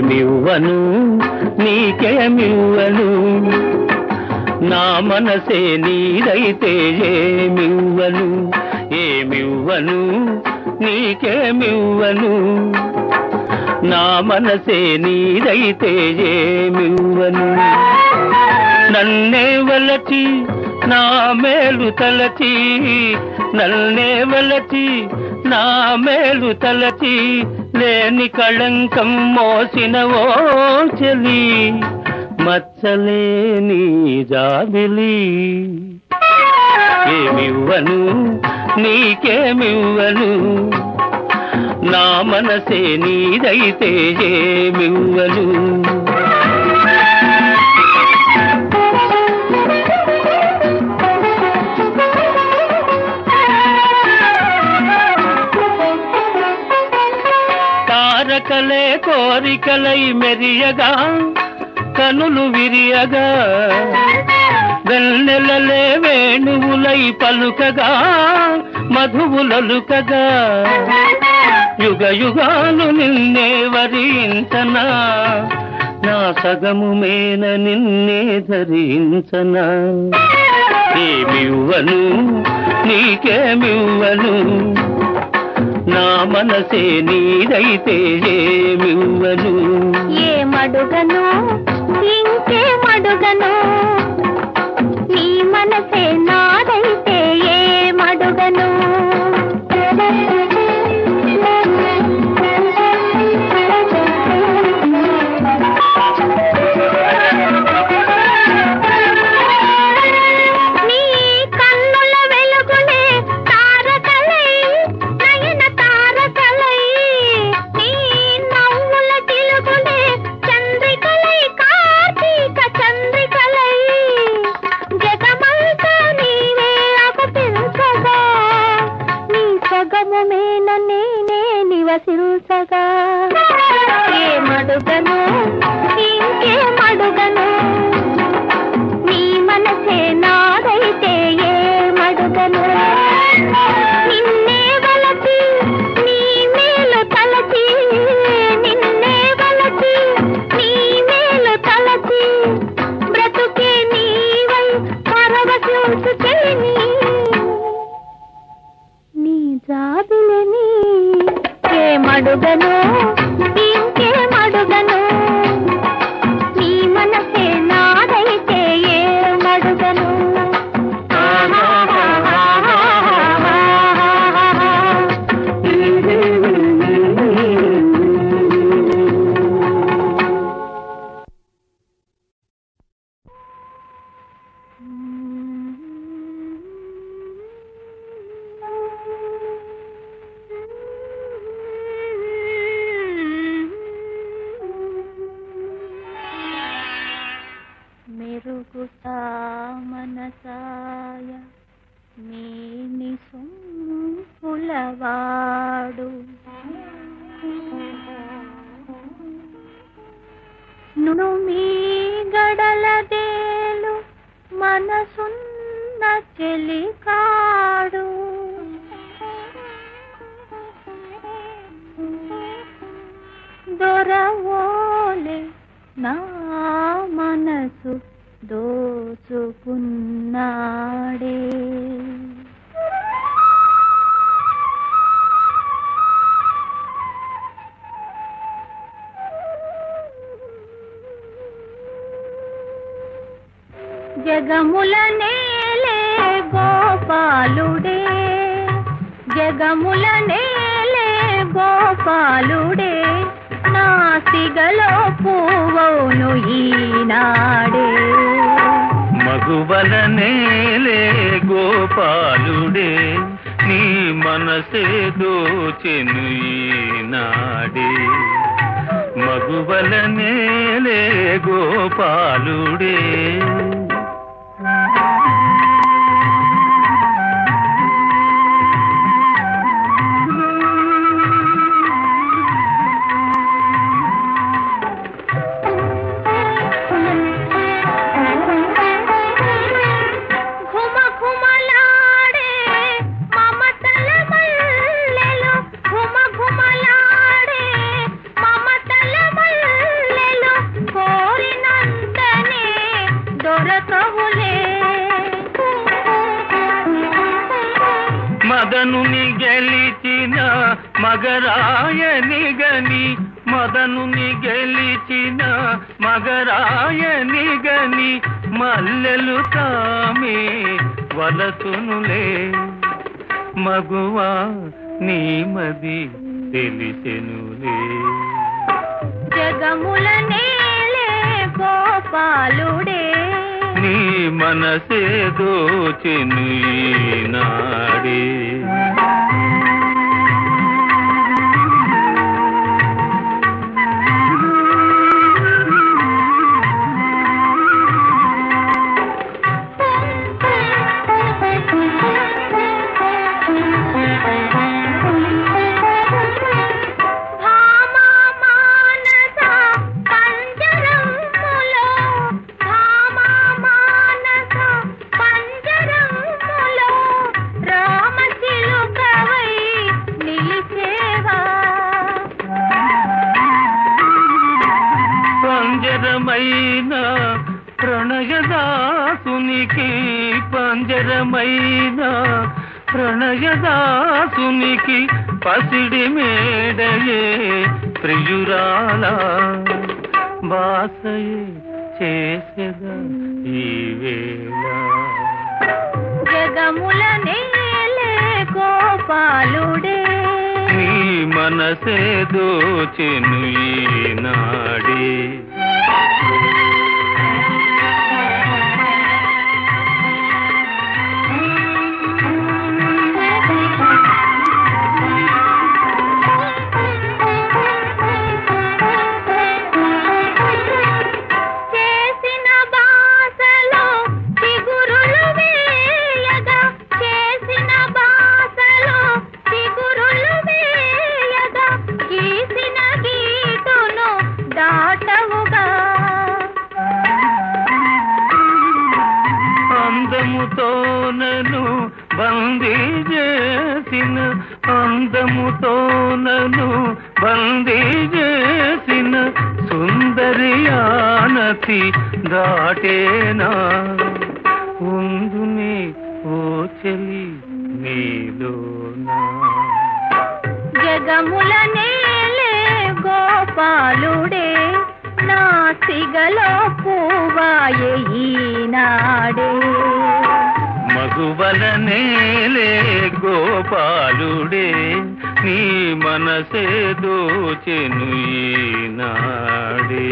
ఏమివ్వను నీకేమివ్వను నా మనసే నీదైతే ఏమివ్వను ఏమివ్వను నీకేమివ్వను నా మనసే నీదైతే ఏమివ్వను నన్నే వలచి నా మేలు తలచి నన్నే వలచి నా మేలు తలచి లేని కళంకం మోసిన ఓ చెలి మచ్చలేని జాబిలి ఏమివ్వను నీకేమివ్వను నా మనసే నీదైతే ఏమివ్వను తారకలే కోరికలై మెరియగా కనులు విరియగా వెన్నెలలే వేణువులై పలుకగా మధువులలుకగా యుగ యుగాలు నిన్నే వరించనా నా సగము మేన నిన్నే ధరించనా ఏమివ్వను నీకేమివ్వను నా మనసే నీదైతే ఏమివ్వను ఏమడుగను ఇంకేమడుగను నీ మనసే నాదైతే ఏమడుగను నీ కన్నుల వెలుగులే తారకలై నయన తారకలై నీ నవ్వుల తిలుగులే చంద్రికలై కార్తీక చంద్రికలై జగమంతా నీవే అగుపించగా నీ సగము మేన నేనే నివసించగా ఏమడుగను ఇంకేమడుగను నీ మనసే నాదైతే ఏమడుగను నిన్నే వలచి నీ మేలు తలచి నిన్నే వలచి నీ మేలు తలచి బ్రతుకే నీవై పరవశించుకేని నీ జాబిలని ఏమడుగను ఇంకేమడుగను నీ మనసే నాదైతే ఏమడుగను మెరుగుతా మనసాయ మేని సొంపులవాడు నును మీ గడలదేలు మనసున్న చెలికాడు దొరవోలే నా మనసు దోచుకున్నాడే జగముల నేలే గోపాలుడే జగముల నేలే గోపాలుడే నాసిగలో పువ్వును ఈనాడే మగువల నేలే గోపాలుడే నీ మనసే దోచెను ఈనాడే మగువల నేలే గోపాలుడే ఘుమ ఘుమలాడే మమతల మల్లెలు ఘుమ ఘుమలాడే మమతల మల్లెలు మగరాయని గని మదనుని గెలిచిన మగరాయని గని మల్లెలు తామే వలతునులే మగువా నీమది తెలిసెనులే జగముల నేలే గోపాలుడే నీ మనసే దోచెను ఈనాడే భామా మానస పంజరములో భామా మానస పంజరములో రామచిలుకవై నిలిచేవా పంజరమైన ప్రణయదాసునికి పంజరమైన ప్రణయదాసునికి పసిడి మేడయే ప్రియురాల బాసయే చేసెద ఈ వేళ జగముల నేలే గోపాలుడే నీ మనసే దోచెను ఈనాడే చేసిన బాసలో చిగురులు వేయగా చేసిన బాసలో చిగురులు వేయగా గీసిన గీటును దాటవుగా అందముతోనను బందీ చేసిన అందముతోనను బందీ చేసిన సుందరియానతి దాటేనా ఉందునే ఓ చెలి నీలోనా జగముల నేలే గోపాలుడే నా సిగలో పూవాయే ఈనాడే మగువల నేలే గోపాలుడే నీ మనసే దోచెను ఈనాడే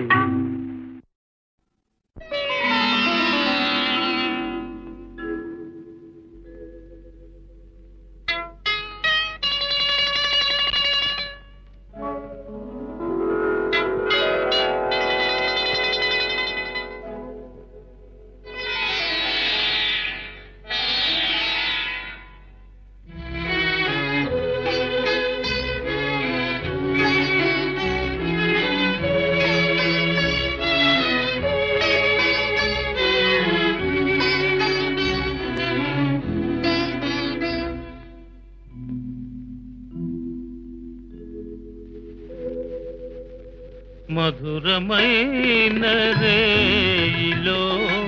మధురమైన రేయిలో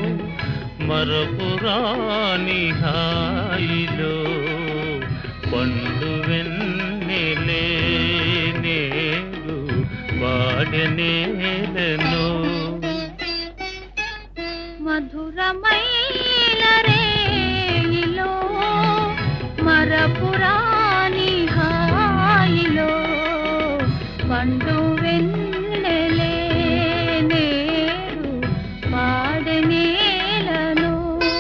మరపురాని హాయిలో పండు వెన్నెలే నేడు వాడనేలను మధురమైన రేయిలో మరపురాని హాయిలో పండు వెన్నెలే నేడు పాడనేలను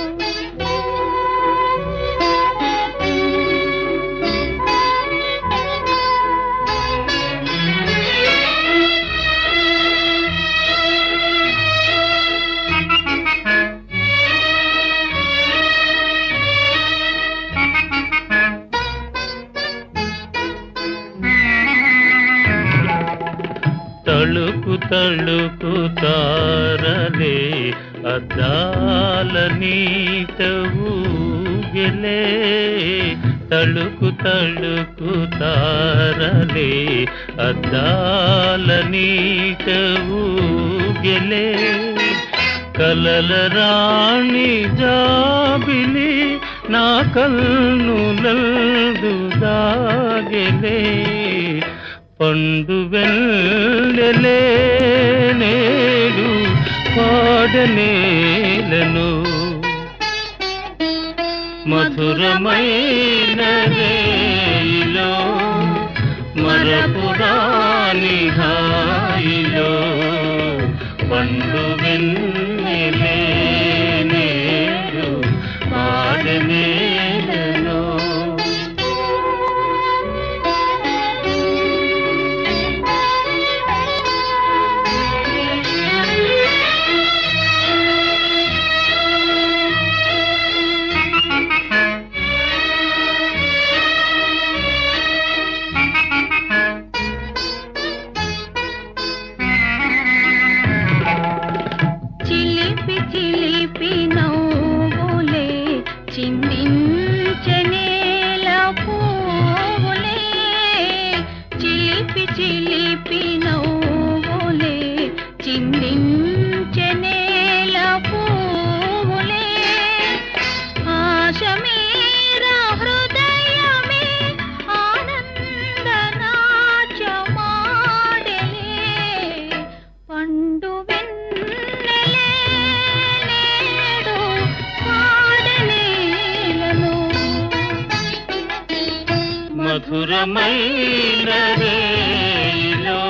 తళుకు తళుకు తారలే అద్దాల నీట ఊగెలే తళుకు తళుకు తారలే అద్దాల నీట ఊగెలే కలల రాణి జాబిలి నా కన్నులందు దాగెలే పండు వెళ్ళలే నేడు పాడనేలను మధురమైన రేయిలో మరపురాని హాయిలో పండు వెన్నెలే నేడు పాడనేలను చిలిపి చిలిపి నవ్వులే చిందించనేల పువ్వులే చిలిపి చిలిపి నవ్వులే చిందించనేల పువ్వులే ఆశ మీరా హృదయమే ఆనందనాచమాడలే పండు వెన్నెలే నేడు పాడనేలను మధురమైన రేయిలో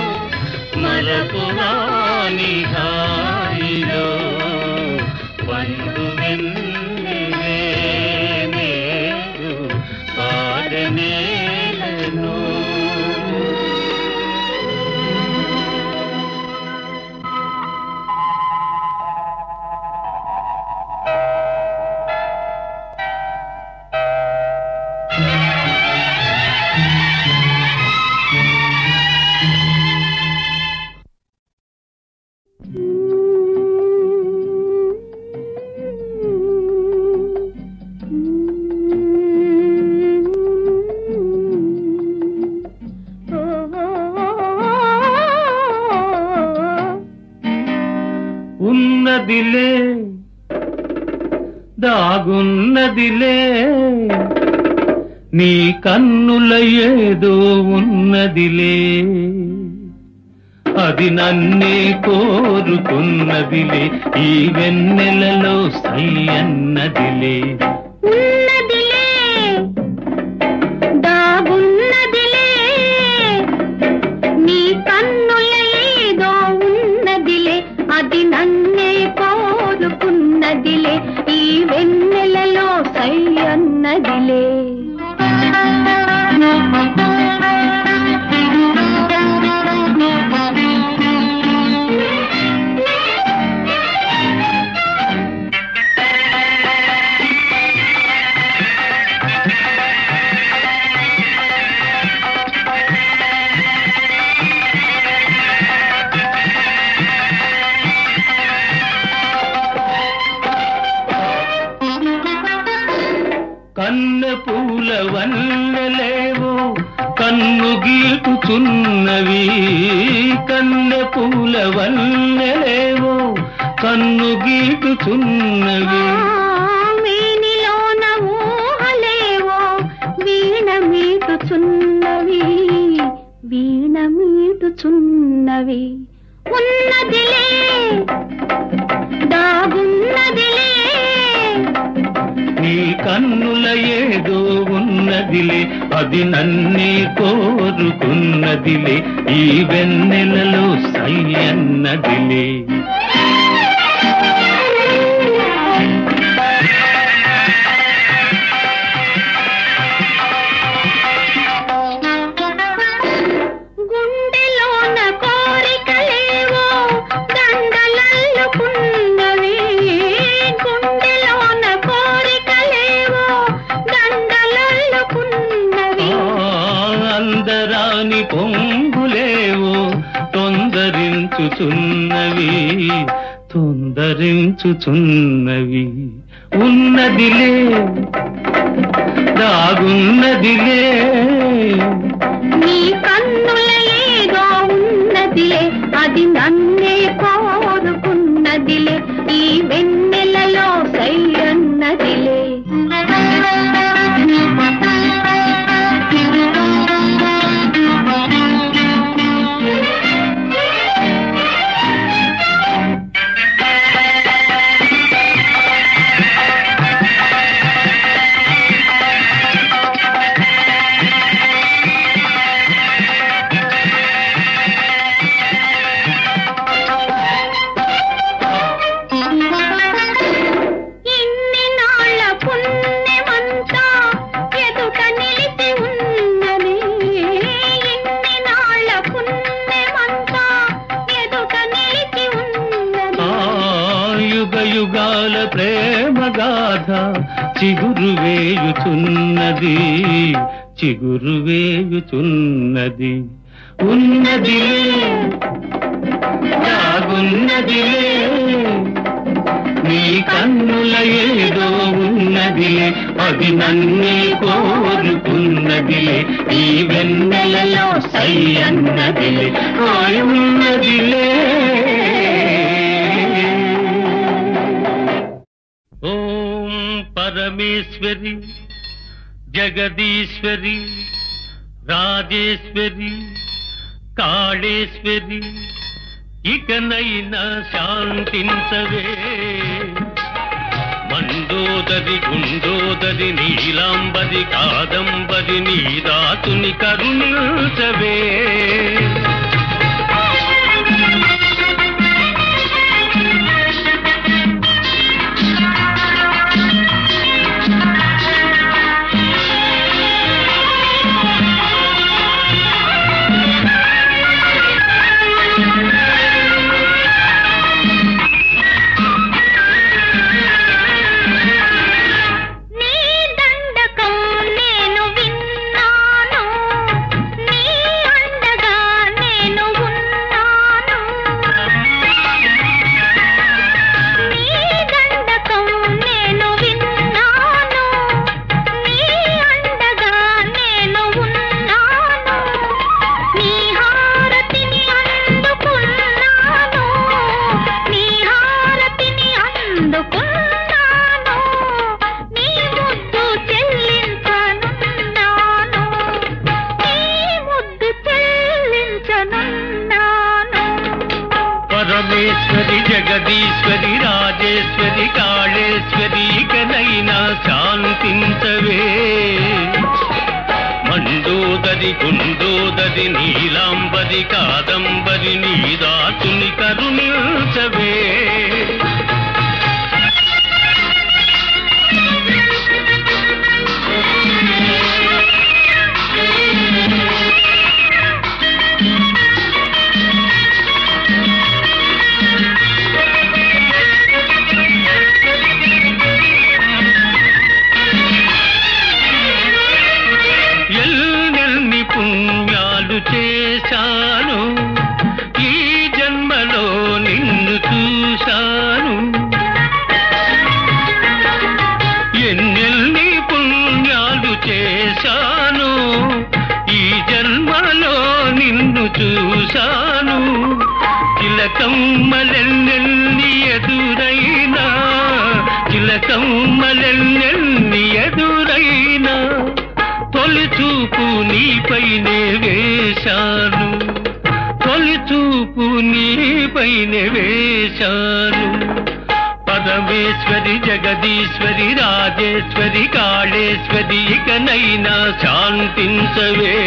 మరపురాని హాయిలో పండు వెన్నెలే నేడు పాడనేలను ఉన్నదిలే దాగున్నదిలే నీ కన్నుల ఏదో ఉన్నదిలే అది నన్నే కోరుకున్నదిలే ఈ వెన్నెలలో సై అన్నదిలే ఉన్నదిలే దాగున్నదిలే నీ కన్నుల ఏదో ఉన్నదిలే అది నన్నే కోరుకున్నదిలే ఈ వెన్నెలలో సై అన్నదిలే కన్నె పూల వన్నెలేవో కన్ను గీటుచున్నవి కన్నె పూల వన్నెలేవో కన్ను గీటుచున్నవి మేనిలోన ఊహలేవో వీణ మీటుచున్నవి వీణ మీటుచున్నవి ఉన్నదిలే దాగున్నదిలే నీ కన్నుల ఏదో ఉన్నదిలే అది నన్నే కోరుకున్నదిలే ఈ వెన్నెలలో సై అన్నదిలే గుండెలోన కోరికలేవో దండలల్లుకున్నవి గుండెలోన కోరికలేవో దండలల్లుకున్నవి ఆ, అందరాని పొంగులేవో తొందరించుచున్నవి తొందరించుచున్నవి ఉన్నదిలే దాగున్నదిలే నీ కన్నుల ఏదో ఉన్నదిలే అది నన్నే కోరుకున్నదిలే ఈ వెన్నెలలో సై అన్నదిలే ఇన్ని నాళ్ళ పుణ్యమంతా ఎదుట నిలిచి ఉన్నది ఇన్ని నాళ్ళ పుణ్యమంతా ఎదుట నిలిచి ఆ ఉన్నది యుగ యుగాల ప్రేమ గాథ చిగురు వేయుచున్నది చిగురు వేయుచున్నది ఉన్నదిలే దాగున్నదిలే నీ కన్నుల ఏదో ఉన్నదిలే అది నన్నే కోరుకున్నదిలే ఈ వెన్నెలలో సై అన్నదిలే హాయ్ ఉన్నదిలే ఓం పరమేశ్వరి జగదీశ్వరి రాజేశ్వరి కాళేశ్వరి ఇకనైనా శాంతించవే మండోదరి గుండోదరి నీలాంబరి కాదంబరి నీరాతుని కరుణించవే నీ దండకం నేను విన్నాను నీ అండగా నేను ఉన్నాను నీ దండకం నేను విన్నాను నీ అండగా నేను ఉన్నాను నీ హారతిని అందుకున్నాను నీ హారతిని అందుకున్నాను నీ ముద్దు చెల్లించనున్నాను నీ ముద్దు చెల్లించనున్నాను పరమేశ్వరి జగదీశ్వరి రాజేశ్వరి కాళేశ్వరి ఇకనైనా శాంతించవే మండోదరి గుండోదరి నీలాంబరి కాదంబరి నీదాసుని కరుణించవే ఎల్లెన్ని పుణ్యాలు చేశాను ఈ జన్మలో నిన్ను చూశాను ఎన్నెల్ని పుణ్యాలు చేశాను ఈ జన్మలో నిన్ను చూశాను చిలకమ్మలెన్నెల్ని ఎదురైనా చిలకమ్మలెన్నెల్ని ఎదురైనా తొలి చూపు నీపైనే వేశాను తొలి చూపు నీపైనే వేశాను పరమేశ్వరి జగదీశ్వరి రాజేశ్వరి కాళేశ్వరి ఇకనైనా శాంతించవే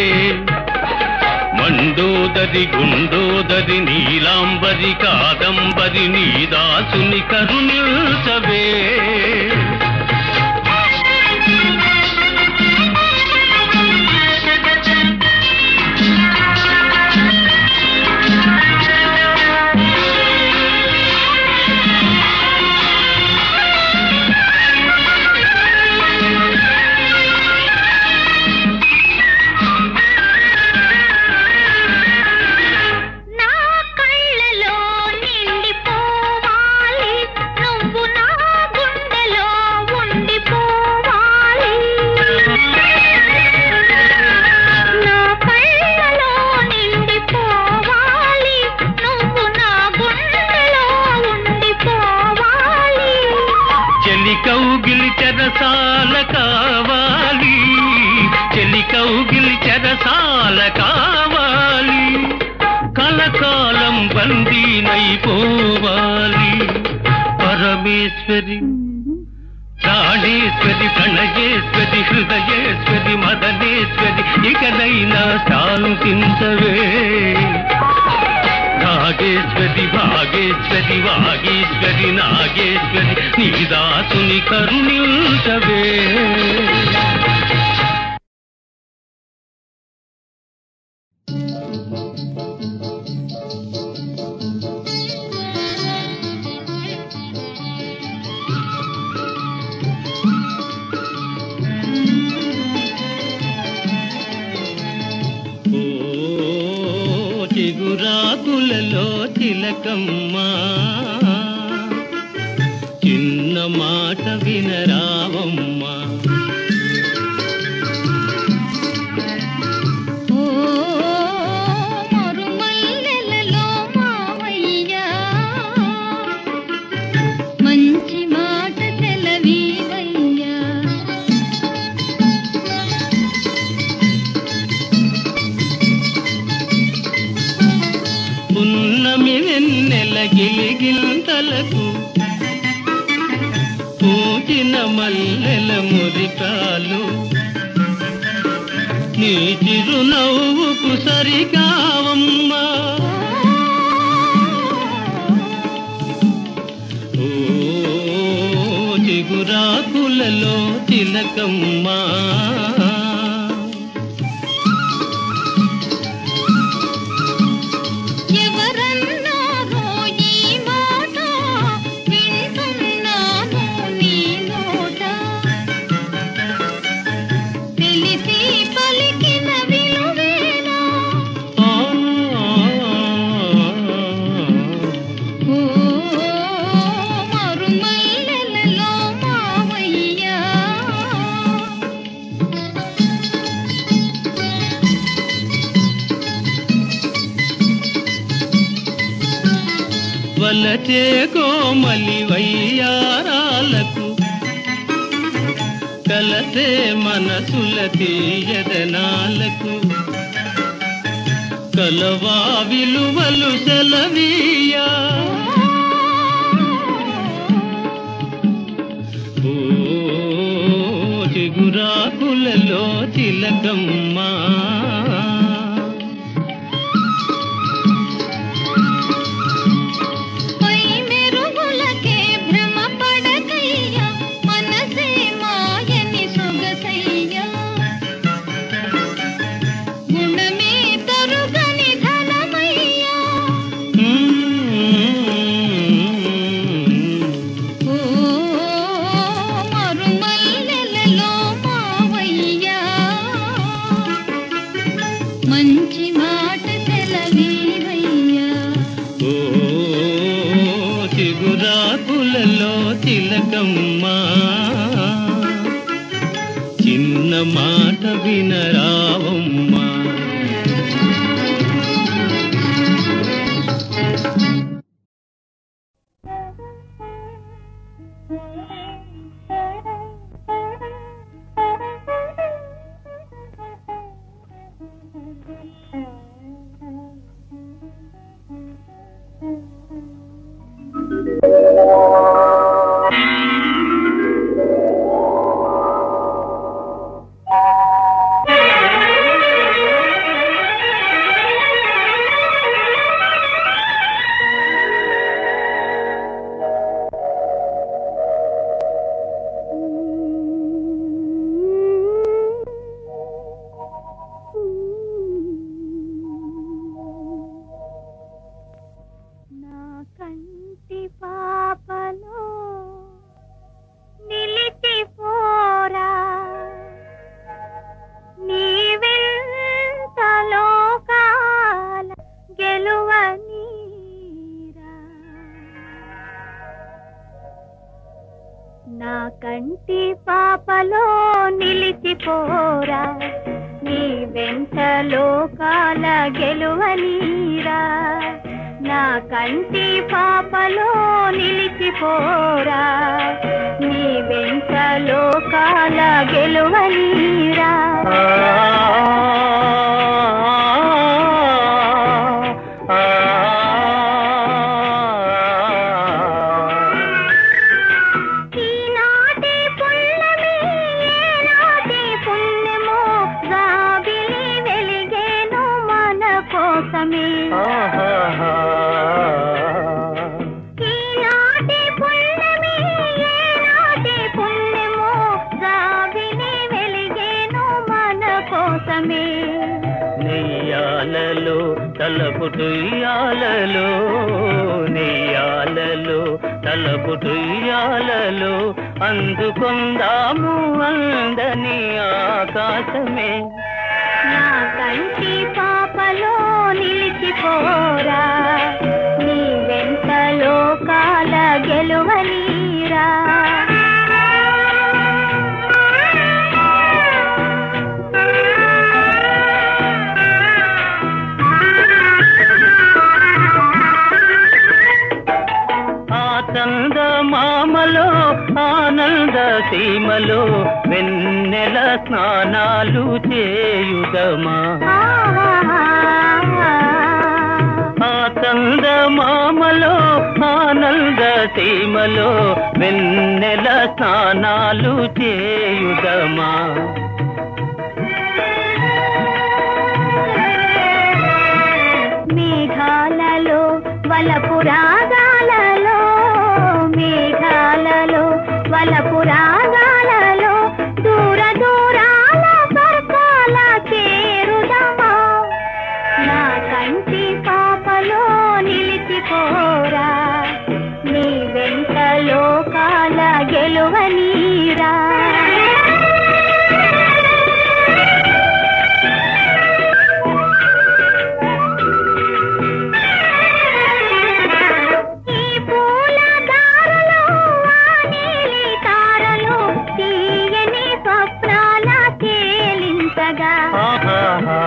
మండోదరి గుండోదరి నీలాంబరి కాదంబరి నీదాసుని కరుణించవే నా కళ్ళలో నిండిపోవాలి నువ్వు నా గుండెలో మాల కావాలి కలకాలం బందీనైపోవాలి పరమేశ్వరి ప్రాణేశ్వరి ప్రణయేశ్వరి హృదయేశ్వరి మదనేశ్వరి ఇకనైనా శాంతించవే నాగేశ్వరి భాగేశ్వరి వాగేశ్వరి నాగేశ్వరి నీ దాసుని కరుణించవే ఓ చిగురాకులలో తిలకమ్మా చిన్న మాట వినరావమ్మా ఓ మరుమల్లెలలో మావయ్యా మంచి మాట సెలవీవయ్యా పున్నమి వెన్నెల గిలిగింతలకు పూచిన మల్లెల మురికాలు నీ చిరునవ్వుకు సరికావమ్మా ఓ చిగురాకులలో తిలకమ్మా ఎవరన్నారో ఈ మాట వింటున్నాను నీ నోట తెలిసి పలికిన విలువేనా ఆ ఓ మరుమల్లెలలో మావయ్యా వలచే కోమలి వయ్యారాలకు కలసే మనసుల తీయదనాలకు కలవా విలువలు సెలవీయా ఓ చిగురాకులలో తిలకమ్మా పై మెరుగులకే భ్రమ పడకయ్యా మనసే మాయని సొగసయ్యా గుణమే తరుగని ధనమయ్యా ఓ మరుమల్లెలలో మావయ్యా మంచి మాట సెలవీవయ్యా ఓ చిగురాకులలో తిలకమ్మా చిన్న మాట వినరావమ్మా నా కంటి పాపలో నిలిచిపోరా నీవెంత లోకాల గెలువనీరా నా కంటి పాపలో నిలిచిపోరా నీ వెంట లోకాల గెలువనీరా నా కంటి పాపలో నిలిచిపోరా నీ వెంట లోకాల గెలువనీరా ఆ తలపుటుయ్యాలలో నెయ్యాలలో తలపుటుయ్యాలలో అందుకుందాము అందని ఆకాశమే నా కంటి పాపలో నిలిచిపోరా నీ వెంట లోకాల గెలువనీరా ఆ చంద మామలో ఆనంద సీమలో వెన్నెల స్నానాలు చేయుదమా ఆ చంద మామలో ఆనంద సీమలో వెన్నెల స్నానాలు చేయుదమా మేఘాలలో వలపు రాగాలలో మేఘాలలో వలపు రాగాలలో దూర దూరాల స్వర్గాల చేరుదమా నా కంటి పాపలో నిలిచిపోరా నీ వెంట లోకాల గెలువనీరా ఈ పూల దారలో ఆ నీలి తారలో తీయని స్వప్నాల తేలించగా ఆహాహా.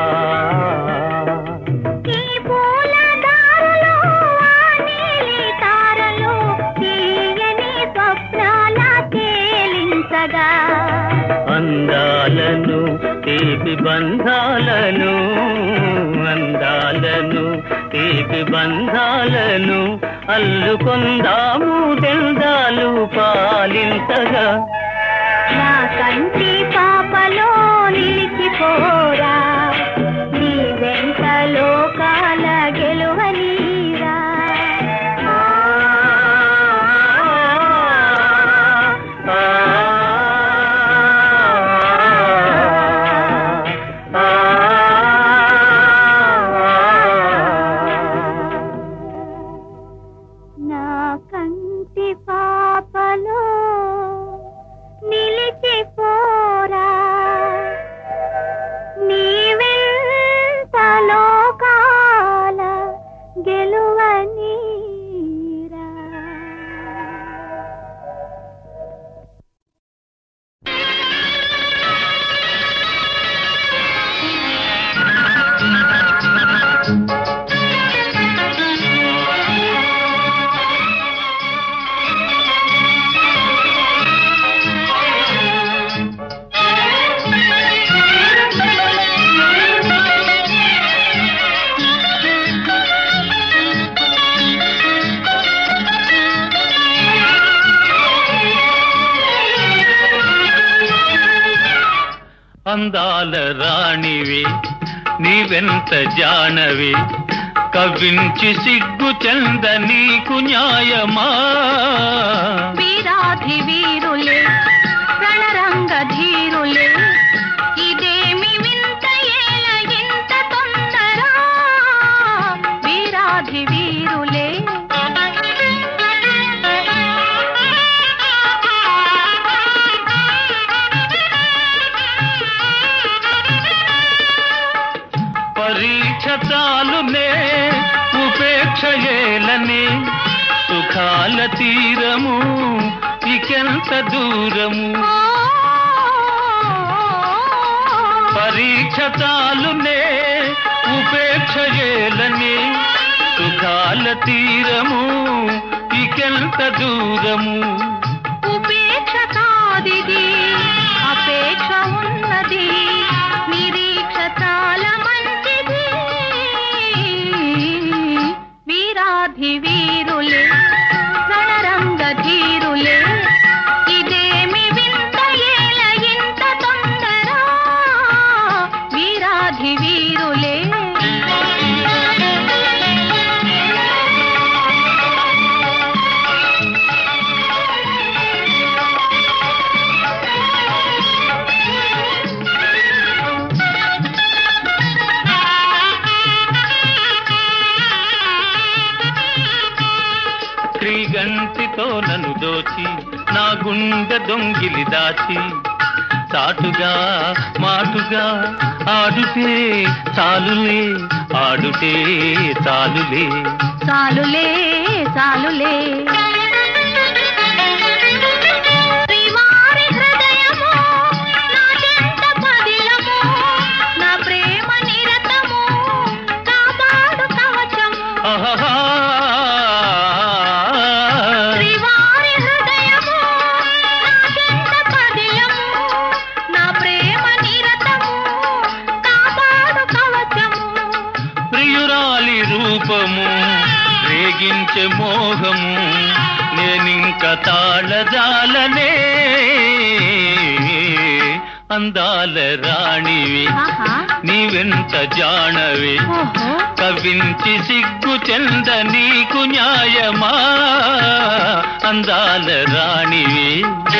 ఈ పూల దారలో ఆ నీలి తారలో తీయని స్వప్నాల తేలించగా అందాలను తీపి బంధాలను అందాలను తీపి బంధాలను అల్లుకొందాము దెందాలు పాలించగా నా కంటి పాపలో నిలిచిపోరా నీ వెంట లోకాల గెలువనీరా నా కంటి పాపలో నిలిచిపోరా నీ వెంట లోకాల గెలువనీరా అందాల రాణివి నీవెంత జానవి కవించి సిగ్గు చెంద నీకు న్యాయమా వీరాధి వీరులే రణరంగ ధీరులే ఇదేమి వింత ఏల ఇంత తొందర వీరాధి వీరులే పరీక్ష చాలునే ఉపేక్ష ఏలని సుఖాల తీరము ఇకెంత దూరము పరీక్ష చాలునే ఉపేక్ష ఏలని సుఖాల తీరము ఇకెంత దూరము ఉపేక్ష కాదిది అపేక్ష ఉన్నది నిరీక్ష చాలా మంచిది వీరాధి వీరులే రణరంగ ధీరులే ఇదేమి వింత ఏల ఇంత తొందర వీరాధి వీరులే క్రీగంటితో నన్ను దోచి నా గుండె దొంగిలి దాచి చాటుగా మాటుగా ఆడుతే చాలులే ఆడుతే చాలులే చాలులే చాలులే శ్రీవారి హృదయము నా చెంత పదిలము నా ప్రేమ నిరతము కాపాడు కవచము ఆహాహా. శ్రీవారి హృదయము నా చెంత పదిలము నా ప్రేమ నిరతము కాపాడు కవచము ప్రియురాలి రూపము రేగించే మోహము నేనింక తాళజాలనే అందాల రాణివి ఆహా నీవెంత జాణవి ఓహో కవించి సిగ్గు చెంద నీకు న్యాయమా అందాల రాణివి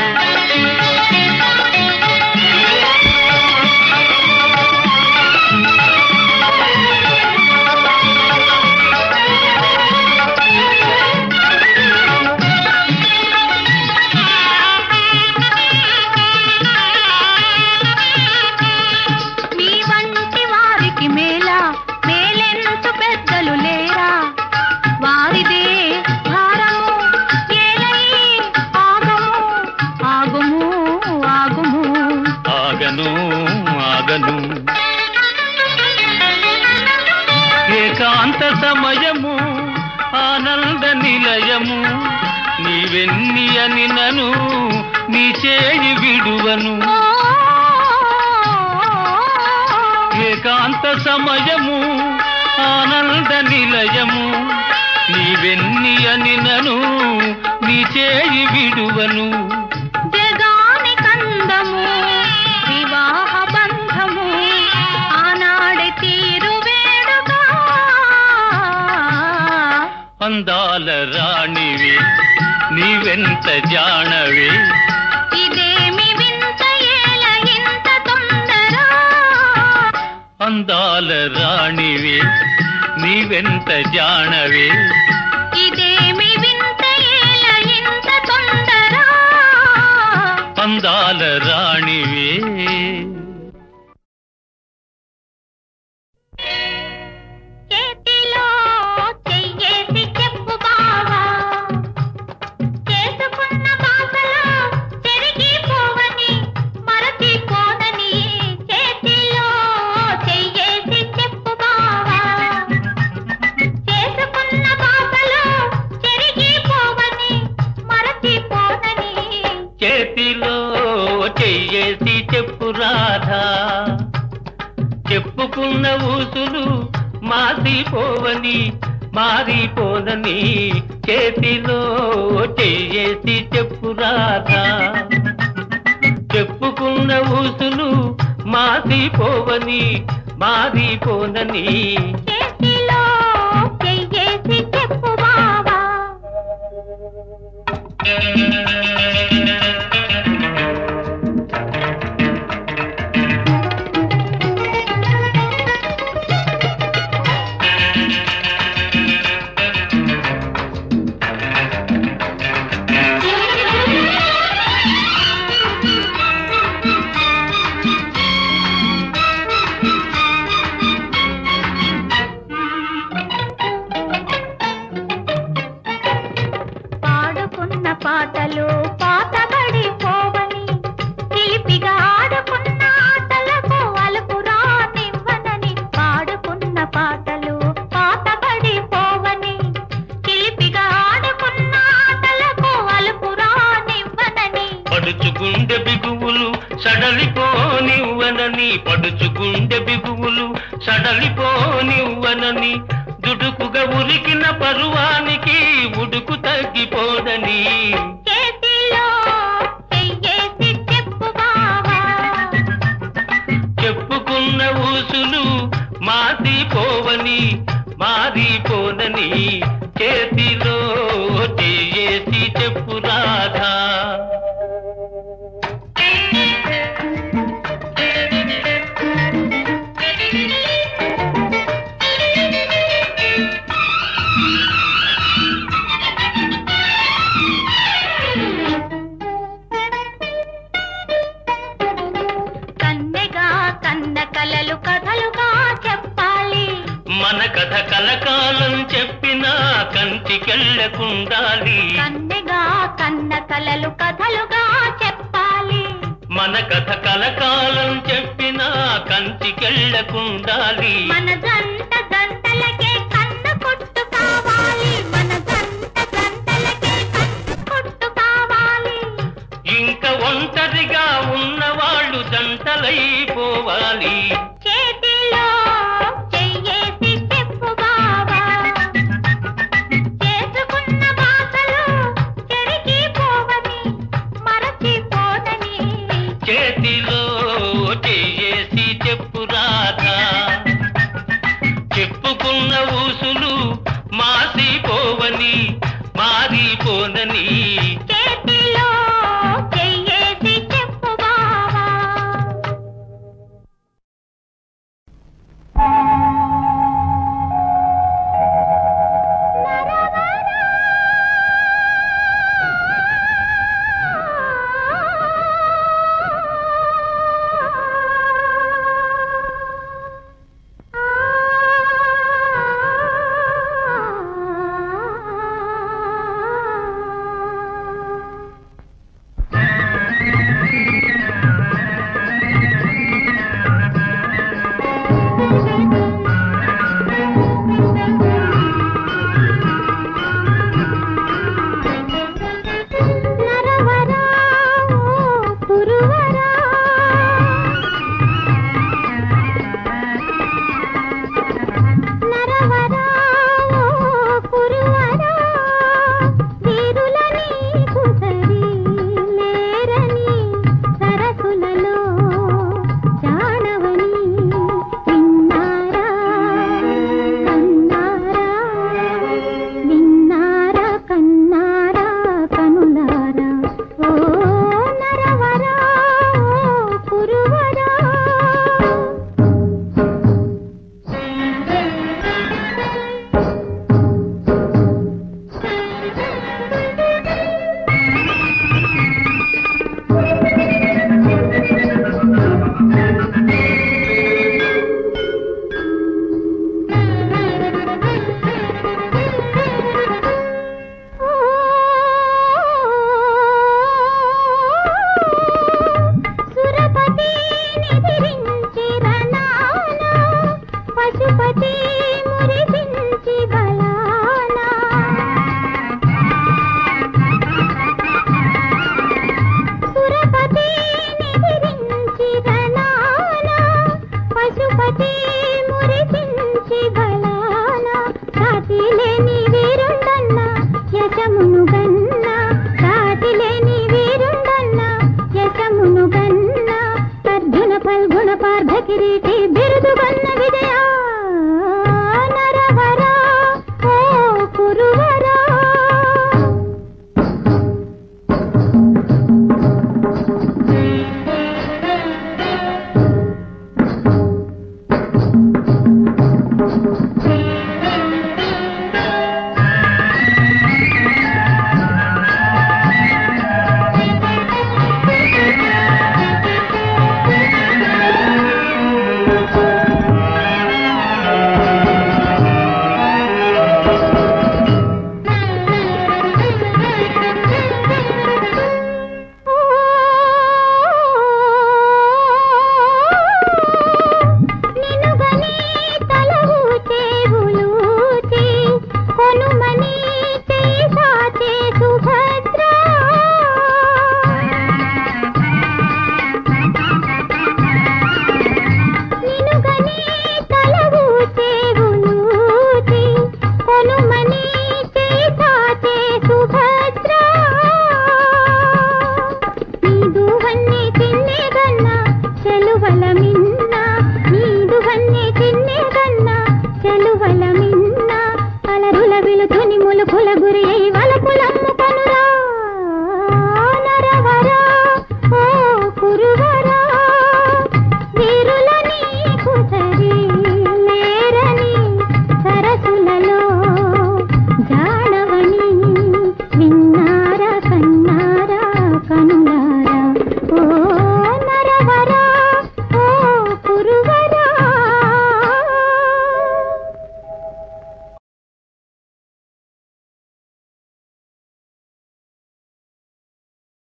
మీ వంటి వారికి మేళ మేలెంతు పెద్దలు లేరా వారిదే భారము ఏలై ఆగము ఆగుము ఆగుము ఆగను ఆగను ఏకాంత సమయము ఆనంద నిలయము నీవెన్ని అని నను నీ చేయి విడువను ఓ, ఏకాంత సమయము ఆనంద నిలయము నీవెన్ని అని నను నీ చేయి విడువను జగాని కందము వివాహ బంధము ఆనాడి తీరు వేడుగా అందాల రాణివి నీవెంత జాణవి ఇదేమి వింత ఏల ఇంత తొందర అందాల రాణివి నీవెంత జాణవి ఇదేమి వింత ఏల ఇంత తొందర అందాల రాణివి చేతిలో చెయ్యేసి చెప్పు బావా చేసుకున్న బాసలో చెరిగిపోవని మరచిపోనని చేతిలో చెయ్యేసి చెప్పు బావా చేసుకున్న బాసలో చెరిగిపోవని మరచిపోనని చేతిలో చెయ్యేసి చెప్పు రాధా చెప్పుకున్న ఊసులు మాసిపోవని మారిపోదని చేతిలో చెయ్యేసి చెప్పు రాధా చెప్పుకున్న ఊసులు మాసిపోవని మారిపోనని చేతిలో చెయ్యేసి చెప్పు బావా పాడుకున్న పాటలు పాతబడిపోవని చిలిపిగా ఆడుకున్న ఆటలకు అలుపు రానివ్వనని పాడుకున్న పాటలు పాతబడిపోవని చిలిపిగా ఆడుకున్న ఆటలకు అలుపు రానివ్వనని పడుచుకుండె బిగువులు సడలిపోనివ్వనని పడుచుకుండె బిగువులు సడలిపోనివ్వనని దుడుకుగా ఉరికిన పరువానికి ఉడుకు తగ్గిపోదని చేతిలో చెయ్యేసి చెప్పు బావా చెప్పుకున్న ఊసులు మాసిపోవని మారిపోనని చేతిలో చేసి చెప్పు రాధా కంటికెళ్ళకుండాలి కన్నెగా కన్న కలలు కథలుగా చెప్పాలి మన కథ కలకాలం చెప్పినా కంటికెళ్ళకుండాలి మన జంట జంటలకే కన్ను కొట్టు కావాలి మన జంట జంటలకే కన్ను కొట్టు కావాలి ఇంకా ఒంటరిగా ఉన్నవాళ్ళు జంటలైపోవాలి చేతిలో చెయ్యేసి చెప్పు బావా చేసుకున్న బాసలు చెరిగిపోవని మరచిపోదని చేతిలో చేసి చెప్పు రాధా చెప్పుకున్న ఊసులు మాసిపోవని మారిపోనని